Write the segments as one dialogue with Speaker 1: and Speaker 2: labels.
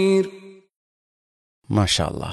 Speaker 1: മാഷാല്ല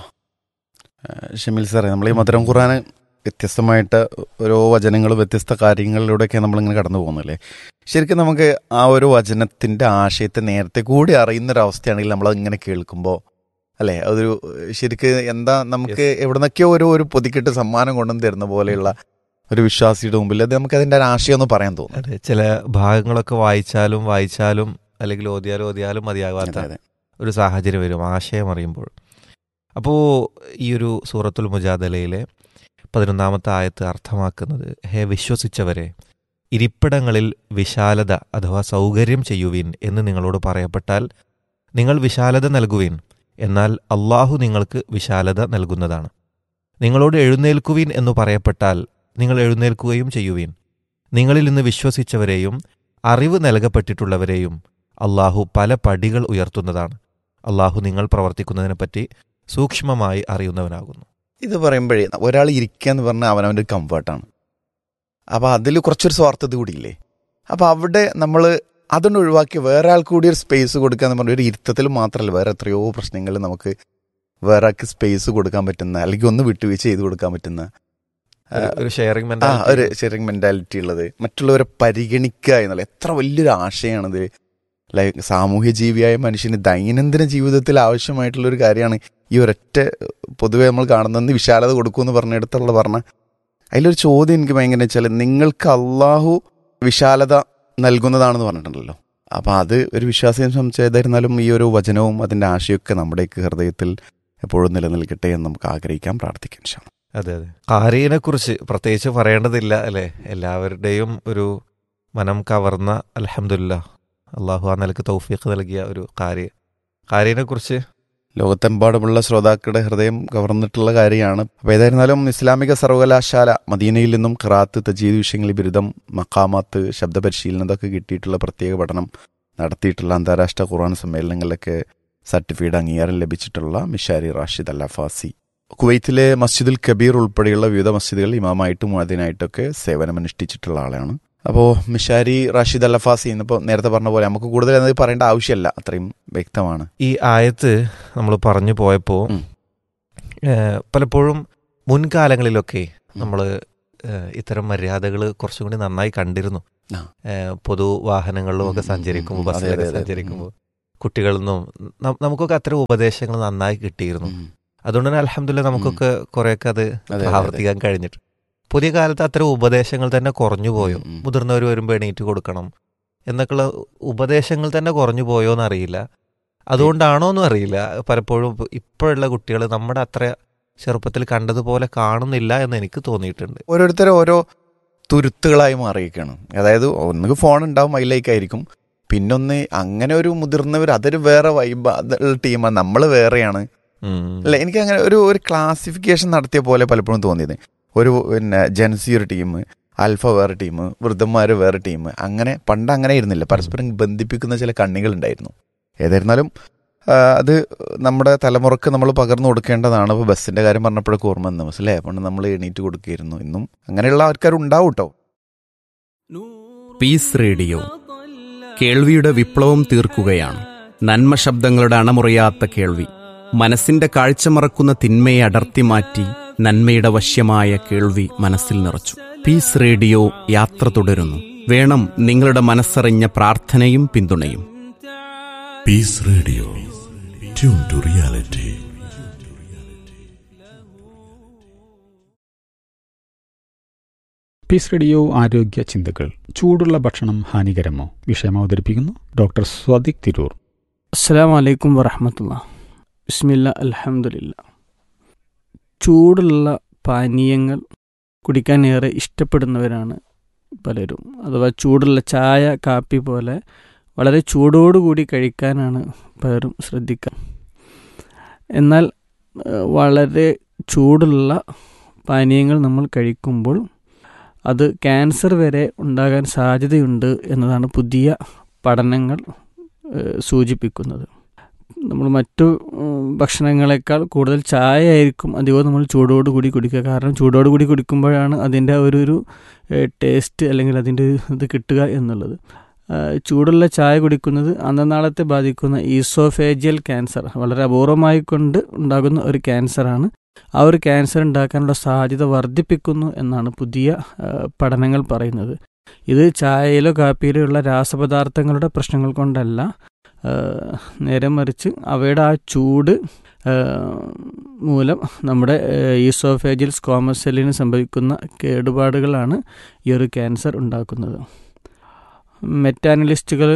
Speaker 1: ഷമീൽ സാറേ നമ്മൾ ഈ മധുരം ഖുറാന് വ്യത്യസ്തമായിട്ട് ഓരോ വചനങ്ങൾ വ്യത്യസ്ത കാര്യങ്ങളിലൂടെയൊക്കെ നമ്മളിങ്ങനെ കടന്നു പോകുന്നില്ലേ ശരിക്കും നമുക്ക് ആ ഒരു വചനത്തിന്റെ ആശയത്തെ നേരത്തെ കൂടി അറിയുന്ന ഒരു അവസ്ഥയാണെങ്കിൽ നമ്മൾ ഇങ്ങനെ കേൾക്കുമ്പോൾ അല്ലേ അതൊരു ശരിക്ക് എന്താ നമുക്ക് എവിടുന്നൊക്കെയോ ഒരു ഒരു പൊതിക്കിട്ട് സമ്മാനം കൊണ്ടുവന്ന് തരുന്ന പോലെയുള്ള ഒരു വിശ്വാസിയുടെ മുമ്പിൽ അത് നമുക്ക് അതിന്റെ ഒരു ആശയം ഒന്ന് പറയാൻ തോന്നും
Speaker 2: അതെ ചില ഭാഗങ്ങളൊക്കെ വായിച്ചാലും വായിച്ചാലും അല്ലെങ്കിൽ ഓതിയാലും ഓതിയാലും മതിയാകാത്ത
Speaker 1: അതെ, അതെ.
Speaker 2: ഒരു സാഹചര്യം വരും ആശയം അറിയുമ്പോൾ അപ്പോൾ ഈ ഒരു സൂറത്തുൽ മുജാദലയിലെ പതിനൊന്നാമത്തെ ആയത്ത് അർത്ഥമാക്കുന്നത് ഹേ വിശ്വസിച്ചവരെ ഇരിപ്പിടങ്ങളിൽ വിശാലത അഥവാ സൗകര്യം ചെയ്യുവിൻ എന്ന് നിങ്ങളോട് പറയപ്പെട്ടാൽ നിങ്ങൾ വിശാലത നൽകുവിൻ എന്നാൽ അള്ളാഹു നിങ്ങൾക്ക് വിശാലത നൽകുന്നതാണ് നിങ്ങളോട് എഴുന്നേൽക്കുവിൻ എന്ന് പറയപ്പെട്ടാൽ നിങ്ങൾ എഴുന്നേൽക്കുകയും ചെയ്യുവിൻ നിങ്ങളിൽ നിന്ന് വിശ്വസിച്ചവരെയും അറിവ് നൽകപ്പെട്ടിട്ടുള്ളവരെയും അള്ളാഹു പല പടികൾ ഉയർത്തുന്നതാണ് അള്ളാഹു നിങ്ങൾ പ്രവർത്തിക്കുന്നതിനെപ്പറ്റി സൂക്ഷ്മമായി അറിയുന്നവനാകുന്നു
Speaker 1: ഇത് പറയുമ്പോഴേ ഒരാൾ ഇരിക്കുക എന്ന് പറഞ്ഞാൽ അവനവൻ്റെ കംഫർട്ടാണ് അപ്പോൾ അതിൽ കുറച്ചൊരു സ്വാർത്ഥത കൂടിയില്ലേ അപ്പോൾ അവിടെ നമ്മൾ അതുകൊണ്ട് ഒഴിവാക്കി വേറെ ആൾക്ക് കൂടി ഒരു സ്പേസ് കൊടുക്കുക എന്ന് പറഞ്ഞാൽ ഒരു ഇരുത്തത്തിൽ മാത്രമല്ല വേറെ എത്രയോ പ്രശ്നങ്ങൾ നമുക്ക് വേറെ ആൾക്ക് സ്പേസ് കൊടുക്കാൻ പറ്റുന്ന അല്ലെങ്കിൽ ഒന്ന് വിട്ടുവീഴ്ച ചെയ്ത് കൊടുക്കാൻ പറ്റുന്ന
Speaker 2: ഒരു- ഒരു ഷെയറിംഗ്
Speaker 1: ആ ഒരു ഷെയറിംഗ് മെന്റാലിറ്റി ഉള്ളത് മറ്റുള്ളവരെ പരിഗണിക്കുക എന്നുള്ള എത്ര വലിയൊരു ആശയമാണിത് ലൈക്ക് സാമൂഹ്യ ജീവിയായ മനുഷ്യന് ദൈനംദിന ജീവിതത്തിൽ ആവശ്യമായിട്ടുള്ള ഒരു കാര്യമാണ് ഈ ഒരൊറ്റ പൊതുവെ നമ്മൾ കാണുന്നത് വിശാലത കൊടുക്കുമെന്ന് പറഞ്ഞിടത്തുള്ള പറഞ്ഞ അതിലൊരു ചോദ്യം എനിക്ക് ഭയങ്കര വെച്ചാൽ നിങ്ങൾക്ക് അള്ളാഹു വിശാലത നൽകുന്നതാണെന്ന് പറഞ്ഞിട്ടുണ്ടല്ലോ അപ്പം അത് ഒരു വിശ്വാസിയെ സംബന്ധിച്ചായിരുന്നാലും ഈ ഒരു വചനവും അതിൻ്റെ ആശയമൊക്കെ നമ്മുടെയൊക്കെ ഹൃദയത്തിൽ എപ്പോഴും നിലനിൽക്കട്ടെ എന്ന് നമുക്ക് ആഗ്രഹിക്കാം പ്രാർത്ഥിക്കാം ഇൻഷാ അല്ലാ.
Speaker 2: അതെ അതെ കാരീനെ കുറിച്ച് പ്രത്യേകിച്ച് പറയേണ്ടതില്ല അല്ലെ എല്ലാവരുടെയും ഒരു മനം കവർന്ന അലഹമില്ല അള്ളാഹു ആ നിലക്ക് തൗഫീഖ് നൽകിയ ഒരു കാര്യ കാരീനെ കുറിച്ച്
Speaker 1: ലോകത്തെമ്പാടുമുള്ള ശ്രോതാക്കളുടെ ഹൃദയം കവർന്നിട്ടുള്ള കാര്യമാണ് അപ്പോൾ ഏതായിരുന്നാലും ഇസ്ലാമിക സർവകലാശാല മദീനയിൽ നിന്നും ഖറാത്ത് തജീദ് വിഷയങ്ങളിൽ ബിരുദം മക്കാമാത്ത് ശബ്ദ പരിശീലനം ഇതൊക്കെ കിട്ടിയിട്ടുള്ള പ്രത്യേക പഠനം നടത്തിയിട്ടുള്ള അന്താരാഷ്ട്ര ഖുർആൻ സമ്മേളനങ്ങളിലൊക്കെ സർട്ടിഫിക്കറ്റ് അംഗീകാരം ലഭിച്ചിട്ടുള്ള മിഷാരി റാഷിദ് അൽ അഫാസി കുവൈത്തിലെ മസ്ജിദുൽ കബീർ ഉൾപ്പെടെയുള്ള വിവിധ മസ്ജിദുകൾ ഇമാമായിട്ടും മുഅദിനായിട്ടൊക്കെ സേവനമനുഷ്ഠിച്ചിട്ടുള്ള ആളാണ് അപ്പോൾ മിഷാരി റാഷിദ് അൽ അഫാസി എന്നിപ്പോൾ നേരത്തെ പറഞ്ഞ പോലെ നമുക്ക് കൂടുതൽ അത് പറയേണ്ട ആവശ്യമല്ല അത്രയും വ്യക്തമാണ്
Speaker 2: ഈ ആയത്ത് നമ്മൾ പറഞ്ഞു പോയപ്പോൾ
Speaker 1: ഉം.
Speaker 2: പലപ്പോഴും മുൻകാലങ്ങളിലൊക്കെ നമ്മൾ ഇത്തരം മര്യാദകൾ കുറച്ചും കൂടി നന്നായി കണ്ടിരുന്നു
Speaker 1: ആ.
Speaker 2: ഏഹ്, പൊതുവാഹനങ്ങളിലും ഒക്കെ
Speaker 1: ഉം, ഉം,
Speaker 2: സഞ്ചരിക്കുമ്പോൾ
Speaker 1: ഉം. അതെ,
Speaker 2: ബസ്സിലൊക്കെ
Speaker 1: അതെ, അതെ.
Speaker 2: സഞ്ചരിക്കുമ്പോൾ കുട്ടികളിൽ നിന്നും ന- നമുക്കൊക്കെ അത്തരം ഉപദേശങ്ങൾ നന്നായി കിട്ടിയിരുന്നു
Speaker 1: ഉം.
Speaker 2: അതുകൊണ്ട് തന്നെ അലഹമില്ല നമുക്കൊക്കെ കുറെയൊക്കെ അത്
Speaker 1: അതെ, അതെ.
Speaker 2: പ്രാവർത്തിക്കാൻ കഴിഞ്ഞിട്ട് പുതിയ കാലത്ത് അത്തരം ഉപദേശങ്ങൾ തന്നെ കുറഞ്ഞു പോയോ
Speaker 1: ഉം, ഉം.
Speaker 2: മുതിർന്നവർ വരുമ്പോൾ എണീറ്റ് കൊടുക്കണം എന്നൊക്കെയുള്ള ഉപദേശങ്ങൾ തന്നെ കുറഞ്ഞു പോയോ എന്നറിയില്ല അതുകൊണ്ടാണോ എന്നും അറിയില്ല പലപ്പോഴും ഇപ്പ- ഇപ്പോഴുള്ള കുട്ടികൾ നമ്മുടെ അത്ര ചെറുപ്പത്തിൽ കണ്ടതുപോലെ കാണുന്നില്ല എന്ന് എനിക്ക് തോന്നിയിട്ടുണ്ട്
Speaker 1: ഓരോരുത്തരും ഓരോ തുരുത്തുകളായി മാറിയിരിക്കുകയാണ് അതായത് ഒന്നുകിൽ ഫോൺ ഉണ്ടാവും അതിലേക്കായിരിക്കും പിന്നൊന്ന് അങ്ങനെ ഒരു മുതിർന്നവർ അതൊരു വേറെ വൈബ് അതുള്ള ടീമാണ് നമ്മൾ വേറെയാണ്
Speaker 2: ഉം.
Speaker 1: അല്ല എനിക്ക് അങ്ങനെ ഒരു ഒരു ക്ലാസിഫിക്കേഷൻ നടത്തിയ പോലെ പലപ്പോഴും തോന്നിയത് ഒരു പിന്നെ ജെൻസി ഒരു ടീം ആൽഫ വേറെ ടീം വൃദ്ധന്മാർ വേറെ ടീം അങ്ങനെ പണ്ട് അങ്ങനെ ആയിരുന്നില്ല പരസ്പരം ബന്ധിപ്പിക്കുന്ന ചില കണ്ണികൾ ഉണ്ടായിരുന്നു ഏതായിരുന്നാലും ആ, അത് നമ്മുടെ തലമുറക്ക് നമ്മൾ പകർന്നു കൊടുക്കേണ്ടതാണ് ഇപ്പോൾ ബസ്സിന്റെ കാര്യം പറഞ്ഞപ്പോഴൊക്കെ ഓർമ്മ വന്നു മനസ്സിലേ പണ്ട് നമ്മൾ എണീറ്റ് കൊടുക്കുകയായിരുന്നു ഇന്നും അങ്ങനെയുള്ള ആൾക്കാർ ഉണ്ടാവും കേട്ടോ
Speaker 3: പീസ് റേഡിയോ കേൾവിയുടെ വിപ്ലവം തീർക്കുകയാണ് നന്മ ശബ്ദങ്ങളുടെ അണമുറിയാത്ത കേൾവി മനസ്സിന്റെ കാഴ്ച മറക്കുന്ന തിന്മയെ അടർത്തി മാറ്റി നന്മയുടെ വശ്യമായ കേൾവി മനസ്സിൽ നിറച്ചു പീസ് റേഡിയോ യാത്ര തുടരുന്നു വേണം നിങ്ങളുടെ മനസ്സറിഞ്ഞ പ്രാർത്ഥനയും പിന്തുണയും
Speaker 4: Peace Radio. Tune to reality.
Speaker 5: Peace radio ആരോഗ്യ ചിന്തകൾ ചൂടുള്ള ഭക്ഷണം ഹാനികരമോ വിഷയം അവതരിപ്പിക്കുന്നു ഡോക്ടർ സ്വദിക് തിരൂർ
Speaker 6: അസ്സാം വലൈക്കും വറഹമത്തുള്ള ബിസ്മില്ല അൽഹംദുലില്ല ചൂടുള്ള പാനീയങ്ങൾ കുടിക്കാൻ ഏറെ ഇഷ്ടപ്പെടുന്നവരാണ് പലരും അഥവാ ചൂടുള്ള ചായ കാപ്പി പോലെ വളരെ ചൂടോടുകൂടി കഴിക്കാനാണ് പലരും ശ്രദ്ധിക്കുക എന്നാൽ ഏഹ്, വളരെ ചൂടുള്ള പാനീയങ്ങൾ നമ്മൾ കഴിക്കുമ്പോൾ അത് ക്യാൻസർ വരെ ഉണ്ടാകാൻ സാധ്യതയുണ്ട് എന്നതാണ് പുതിയ പഠനങ്ങൾ ഏഹ്, സൂചിപ്പിക്കുന്നത് നമ്മൾ മറ്റു ഉം, ഭക്ഷണങ്ങളെക്കാൾ കൂടുതൽ ചായ ആയിരിക്കും അധികവും നമ്മൾ ചൂടോട് കൂടി കുടിക്കുക കാരണം ചൂടോട് കൂടി കുടിക്കുമ്പോഴാണ് അതിൻ്റെ ഒരു ഒരു ടേസ്റ്റ് അല്ലെങ്കിൽ അതിൻ്റെ ഒരു ഇത് കിട്ടുക എന്നുള്ളത് ആ, ചൂടുള്ള ചായ കുടിക്കുന്നത് അന്നനാളത്തെ ബാധിക്കുന്ന ഈസോഫേജിയൽ ക്യാൻസർ വളരെ അപൂർവമായി കൊണ്ട് ഉണ്ടാകുന്ന ഒരു ക്യാൻസറാണ് ആ ഒരു ക്യാൻസർ ഉണ്ടാക്കാനുള്ള സാധ്യത വർദ്ധിപ്പിക്കുന്നു എന്നാണ് പുതിയ ആ, പഠനങ്ങൾ പറയുന്നത് ഇത് ചായയിലോ കാപ്പിയിലോ ഉള്ള രാസപദാർത്ഥങ്ങളുടെ പ്രശ്നങ്ങൾ കൊണ്ടല്ല ആ, നേരെ മറിച്ച് അവയുടെ ആ ചൂട് ആ, മൂലം നമ്മുടെ ഈസോഫേജിയൽ സ്കോമസ് സെല്ലിന് സംഭവിക്കുന്ന കേടുപാടുകളാണ് ഈ ഒരു ക്യാൻസർ ഉണ്ടാക്കുന്നത് മെറ്റാനലിസ്റ്റുകൾ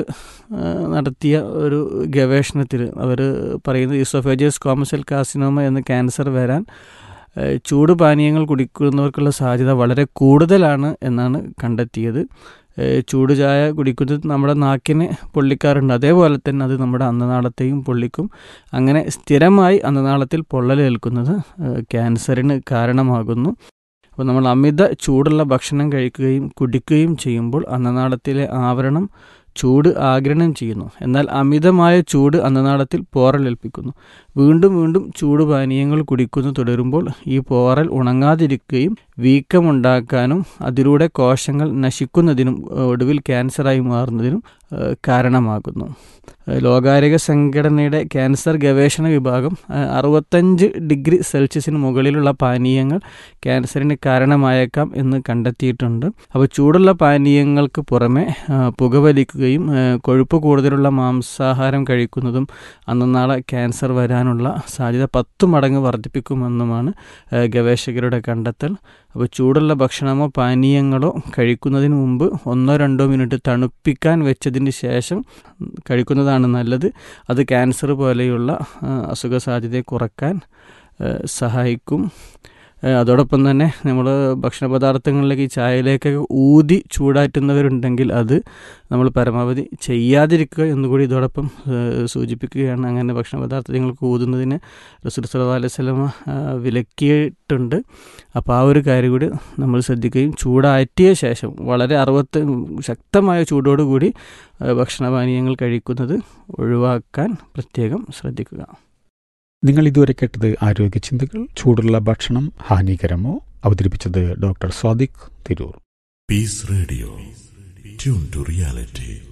Speaker 6: നടത്തിയ ഒരു ഗവേഷണത്തിൽ അവർ പറയുന്നത് ഈസോഫേജിയൽ സ്കോമസെൽ കാസിനോമ എന്ന ക്യാൻസർ വരാൻ ആ, ചൂട് പാനീയങ്ങൾ കുടിക്കുന്നവർക്കുള്ള സാധ്യത വളരെ കൂടുതലാണ് എന്നാണ് കണ്ടെത്തിയത് ഏ, ചൂട് ചായ കുടിക്കുന്നത് നമ്മുടെ നാക്കിനെ പൊള്ളിക്കാറുണ്ട് അതേപോലെ തന്നെ അത് നമ്മുടെ അന്നനാളത്തെയും പൊള്ളിക്കും അങ്ങനെ സ്ഥിരമായി അന്നനാളത്തിൽ പൊള്ളലേൽക്കുന്നത് ഏ, ക്യാൻസറിന് കാരണമാകുന്നു അപ്പോൾ നമ്മൾ അമിത ചൂടുള്ള ഭക്ഷണം കഴിക്കുകയും കുടിക്കുകയും ചെയ്യുമ്പോൾ അന്നനാളത്തിലെ ആവരണം ചൂട് ആഗിരണം ചെയ്യുന്നു എന്നാൽ അമിതമായ ചൂട് അന്നനാളത്തിൽ പോറലേൽപ്പിക്കുന്നു വീണ്ടും വീണ്ടും ചൂട് പാനീയങ്ങൾ കുടിക്കുന്നു തുടരുമ്പോൾ ഈ പോറൽ ഉണങ്ങാതിരിക്കുകയും വീക്കമുണ്ടാക്കാനും അതിലൂടെ കോശങ്ങൾ നശിക്കുന്നതിനും ഏഹ്, ഒടുവിൽ ക്യാൻസറായി മാറുന്നതിനും ഏഹ്, കാരണമാകുന്നു ഏഹ്, ലോകാരോഗ്യ സംഘടനയുടെ ക്യാൻസർ ഗവേഷണ വിഭാഗം ഏഹ്, അറുപത്തഞ്ച് ഡിഗ്രി സെൽഷ്യസിന് മുകളിലുള്ള പാനീയങ്ങൾ ക്യാൻസറിന് കാരണമായേക്കാം എന്ന് കണ്ടെത്തിയിട്ടുണ്ട് അപ്പോൾ ചൂടുള്ള പാനീയങ്ങൾക്ക് പുറമെ ആ, പുകവലിക്കുകയും ആ, കൊഴുപ്പ് കൂടുതലുള്ള മാംസാഹാരം കഴിക്കുന്നതും അന്നനാളെ ക്യാൻസർ വരാനുള്ള സാധ്യത പത്തു മടങ്ങ് വർദ്ധിപ്പിക്കുമെന്നുമാണ് ആ, ഗവേഷകരുടെ കണ്ടെത്തൽ അപ്പോൾ ചൂടുള്ള ഭക്ഷണമോ പാനീയങ്ങളോ കഴിക്കുന്നതിന് മുമ്പ് ഒന്നോ രണ്ടോ മിനിറ്റ് തണുപ്പിക്കാൻ വെച്ചതിന് ശേഷം കഴിക്കുന്നതാണ് നല്ലത് അത് ക്യാൻസർ പോലെയുള്ള ആ, അസുഖ സാധ്യതയെ കുറക്കാൻ ആ, സഹായിക്കും ഏഹ് അതോടൊപ്പം തന്നെ നമ്മൾ ഭക്ഷണ പദാർത്ഥങ്ങളിലേക്ക് ഈ ചായയിലേക്കൊക്കെ ഊതി ചൂടാറ്റുന്നവരുണ്ടെങ്കിൽ അത് നമ്മൾ പരമാവധി ചെയ്യാതിരിക്കുക എന്നുകൂടി ഇതോടൊപ്പം ഏഹ് സൂചിപ്പിക്കുകയാണ് അങ്ങനെ ഭക്ഷണ പദാർത്ഥങ്ങൾക്ക് ഊതുന്നതിന് റസൂൽ സല്ലല്ലാഹു അലൈഹി വസല്ലമ ആ, വിലക്കിയിട്ടുണ്ട് അപ്പോൾ ആ ഒരു കാര്യം കൂടി നമ്മൾ ശ്രദ്ധിക്കുകയും ചൂടാറ്റിയ ശേഷം വളരെ അറുപത്ത് ശക്തമായ ചൂടോടുകൂടി ആ, ഭക്ഷണപാനീയങ്ങൾ കഴിക്കുന്നത് ഒഴിവാക്കാൻ പ്രത്യേകം ശ്രദ്ധിക്കുക
Speaker 5: നിങ്ങൾ ഇതുവരെ കേട്ടത് ആരോഗ്യ ചിന്തകൾ ചൂടുള്ള ഭക്ഷണം ഹാനികരമോ അവതരിപ്പിച്ചത് doctor Sadiq Tirur
Speaker 4: Peace Radio. Tune to reality.